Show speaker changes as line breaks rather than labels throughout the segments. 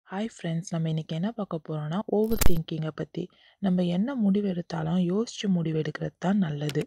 hi friends நம்ம இன்றைக்கி என்ன பார்க்க போகிறோன்னா ஓவர் திங்கிங்கை பற்றி நம்ம என்ன முடிவு எடுத்தாலும் யோசித்து முடிவு எடுக்கிறது தான் நல்லது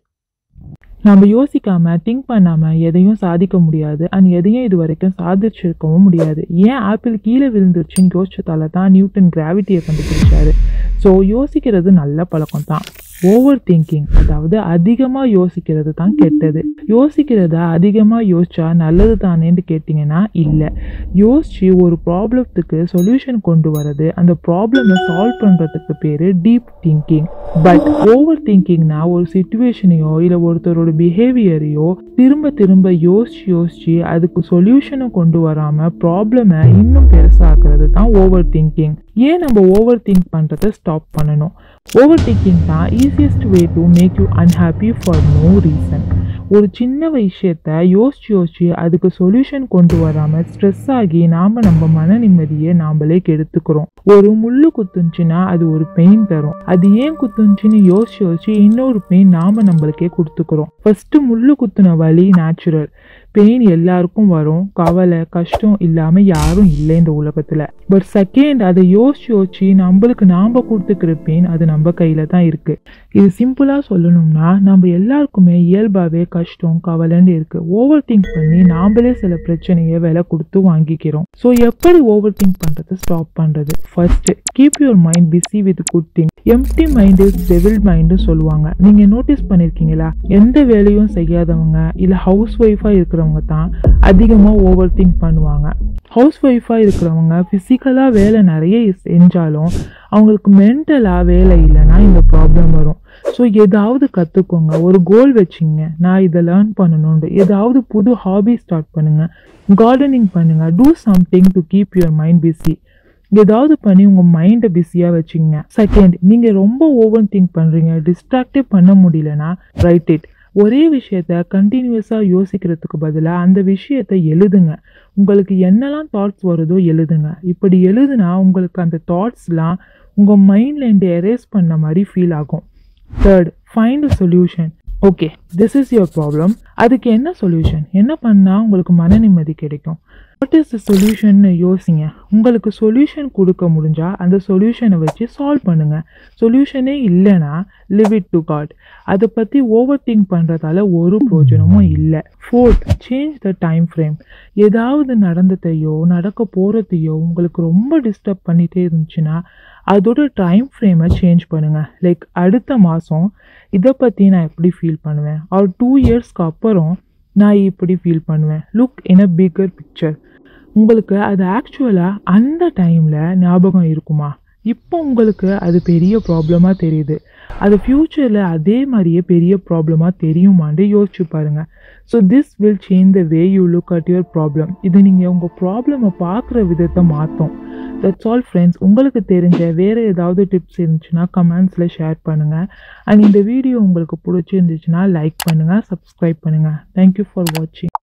நம்ம யோசிக்காம திங்க் பண்ணாம எதையும் சாதிக்க முடியாது அண்ட் எதையும் இது வரைக்கும் சாதிச்சிருக்கவும் முடியாது ஏன் ஆப்பிள் கீழே விழுந்துருச்சுன்னு யோசிச்சதால தான் நியூட்டன் கிராவிட்டியை கண்டுபிடிச்சாரு ஸோ யோசிக்கிறது நல்ல பழக்கம் தான் ஓவர் திங்கிங் அதாவது அதிகமாக யோசிக்கிறது தான் கெட்டது யோசிக்கிறத அதிகமாக யோசிச்சா நல்லது தானேன்னு கேட்டிங்கன்னா இல்லை யோசிச்சு ஒரு ப்ராப்ளத்துக்கு சொல்யூஷன் கொண்டு வரது அந்த ப்ராப்ளமை சால்வ் பண்ணுறதுக்கு பேர் டீப் திங்கிங் பட் ஓவர் திங்கிங்னா ஒரு சுச்சுவேஷனையோ இல்லை ஒருத்தரோட பிஹேவியரையோ திரும்ப திரும்ப யோசிச்சு யோசிச்சு அதுக்கு சொல்யூஷனை கொண்டு வராமல் ப்ராப்ளமை இன்னும் பெருசாக்குறது தான் ஓவர் திங்கிங் ஏன் நம்ம ஓவர் திங்க் பண்ணுறதை ஸ்டாப் பண்ணணும் ஓவர் திங்கிங் தான் easiest way to make you unhappy for no reason ஒரு சின்ன விஷயத்த யோசிச்சு யோசிச்சு அதுக்கு சொல்யூஷன் கொண்டு வராமல் ஸ்ட்ரெஸ் ஆகி நாம் நம்ம மன நிம்மதியை நாமளே கெடுத்துக்கிறோம் ஒரு முள்ளு குத்துச்சுன்னா அது ஒரு பெயின் தரும் அது ஏன் குத்துச்சுன்னு யோசிச்சு யோசிச்சு இன்னொரு பெயின் நாம நம்மளுக்கே கொடுத்துக்கிறோம் ஃபர்ஸ்ட் முள்ளு குத்துன வலி நேச்சுரல் பெயின் எல்லாருக்கும் வரும் கவலை கஷ்டம் இல்லாமல் யாரும் இல்லை இந்த உலகத்தில் பட் செகண்ட் அதை யோசிச்சு யோசிச்சு நம்மளுக்கு நாம் கொடுத்துக்கிற பெயின் அது நம்ம கையில் தான் இருக்குது இது சிம்பிளாக சொல்லணும்னா நம்ம எல்லாருக்குமே இயல்பாகவே கஷ்டம் கவலைன்னு இருக்குது ஓவர் திங்க் பண்ணி நாமளே சில பிரச்சனையை விலை கொடுத்து வாங்கிக்கிறோம் ஸோ எப்படி ஓவர் திங்க் பண்ணுறது ஸ்டாப் பண்ணுறது first keep your mind busy with good thing empty mind is devil mind சொல்லுவாங்க நீங்கள் நோட்டீஸ் பண்ணியிருக்கீங்களா எந்த வேலையும் செய்யாதவங்க இல்லை ஹவுஸ் ஒய்ஃபாக இருக்கிறவங்க தான் அதிகமாக ஓவர் திங்க் பண்ணுவாங்க ஹவுஸ் ஒய்ஃபாக இருக்கிறவங்க ஃபிசிக்கலாக வேலை நிறைய செஞ்சாலும் அவங்களுக்கு மென்டலாக வேலை இல்லைன்னா இந்த ப்ராப்ளம் வரும் ஸோ ஏதாவது கற்றுக்கோங்க ஒரு கோல் வச்சிங்க நான் இதை லேர்ன் பண்ணணுன்ட்டு ஏதாவது புது ஹாபி ஸ்டார்ட் பண்ணுங்கள் கார்டனிங் பண்ணுங்கள் do something to keep your mind busy ஏதாவது பண்ணி உங்கள் மைண்டை பிஸியாக வச்சுங்க செகண்ட் நீங்கள் ரொம்ப ஓவர் திங்க் பண்ணுறீங்க டிஸ்ட்ராக்டே பண்ண முடியலன்னா ரைட் இட் ஒரே விஷயத்த கண்டினியூஸாக யோசிக்கிறதுக்கு பதிலாக அந்த விஷயத்த எழுதுங்க உங்களுக்கு என்னெல்லாம் தாட்ஸ் வருதோ எழுதுங்க இப்படி எழுதுனா உங்களுக்கு அந்த தாட்ஸ்லாம் உங்கள் மைண்ட்லேருந்து எரேஸ் பண்ண மாதிரி ஃபீல் ஆகும் third find a solution okay this is your problem அதுக்கு என்ன சொல்யூஷன் என்ன பண்ணால் உங்களுக்கு மன நிம்மதி கிடைக்கும் வாட் இஸ் த சொல்யூஷன்னு யோசிங்க உங்களுக்கு சொல்யூஷன் கொடுக்க முடிஞ்சால் அந்த சொல்யூஷனை வச்சு சால்வ் பண்ணுங்கள் சொல்யூஷனே இல்லைன்னா லிவ் இட் டு காட் அதை பற்றி ஓவர் திங்க் பண்ணுறதால ஒரு பிரயோஜனமும் இல்லை fourth change the time frame ஏதாவது நடந்ததையோ நடக்க போகிறதையோ உங்களுக்கு ரொம்ப டிஸ்டர்ப் பண்ணிகிட்டே இருந்துச்சுன்னா அதோட டைம் ஃப்ரேமை சேஞ்ச் பண்ணுங்கள் லைக் அடுத்த மாதம் இதை பற்றி நான் எப்படி ஃபீல் பண்ணுவேன் ஒரு டூ இயர்ஸ்க்கு அப்புறம் நான் இப்படி ஃபீல் பண்ணுவேன் look in a bigger picture உங்களுக்கு அது ஆக்சுவலாக அந்த டைமில் ஞாபகம் இருக்குமா இப்போ உங்களுக்கு அது பெரிய ப்ராப்ளமாக தெரியுது அது ஃப்யூச்சரில் அதே மாதிரியே பெரிய ப்ராப்ளமாக தெரியுமான்னு யோசிச்சு பாருங்கள் so this will change the way you look at your problem இது நீங்கள் உங்கள் ப்ராப்ளமை பார்க்குற விதத்தை மாற்றும் தட்ஸ் ஆல் ஃப்ரெண்ட்ஸ் உங்களுக்கு தெரிஞ்ச வேறு ஏதாவது டிப்ஸ் இருந்துச்சுன்னா கமெண்ட்ஸில் ஷேர் பண்ணுங்கள் அண்ட் இந்த வீடியோ உங்களுக்கு பிடிச்சிருந்துச்சுன்னா லைக் பண்ணுங்கள் சப்ஸ்கிரைப் பண்ணுங்கள் தேங்க்யூ ஃபார் வாட்சிங்